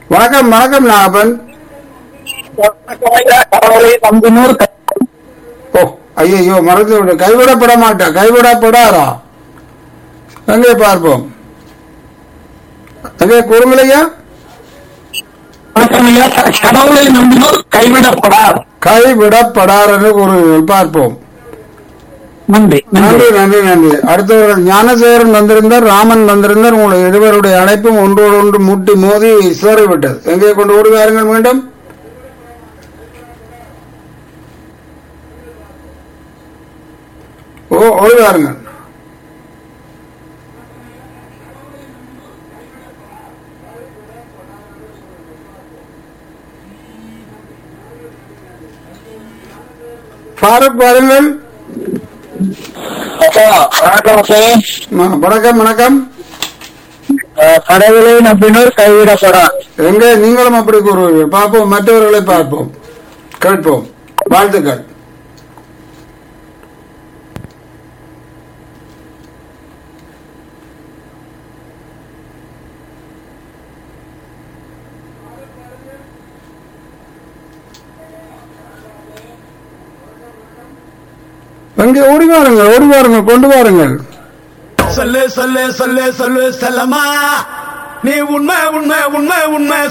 வணக்கம் வணக்கம் நாகப்பன் கடவுளை நம்பினோர் கை- ஓ ஐயோ மறந்து விடு கைவிடப்பட மாட்டா கைவிடப்படாரா அங்கே பார்ப்போம் அங்கே கூறுங்களையா வணக்கம் ஐயா. கடவுளை நம்பினோர் கைவிடப்படார் கைவிடப்படார் என்று கூறுங்கள் பார்ப்போம் நன்றி நன்றி நன்றி நன்றி அடுத்தவர்கள் ஞானசேகரன் வந்திருந்தார் ராமன் வந்திருந்தார் உங்களுடைய இருவருடைய அழைப்பும் ஒன்றோடு ஒன்று முட்டி மோதி சிதறிவிட்டது எங்கே கொண்டு ஓடி வாருங்கள் மீண்டும் ஓ ஓடி வாருங்கள் ஃபாரூக் வாருங்கள் அப்பா, வணக்கம் அப்பா. ம- வணக்கம் வணக்கம் அஹ், கடவுளை நம்பினோர் கைவிடப்படார் எங்க நீங்களும் அப்படி கூறுவீர்கள் பார்ப்போம் மற்றவர்களை பார்ப்போம் கேட்போம் வாழ்த்துக்கள் எங்கே ஓடி வாருங்கள் ஓடி வாருங்கள் கொண்டு வாருங்கள் சொல்லு சொல்லு சொல்லு சொல்லு செல்லம்மா நீ உண்மை உண்மை உண்மை உண்மை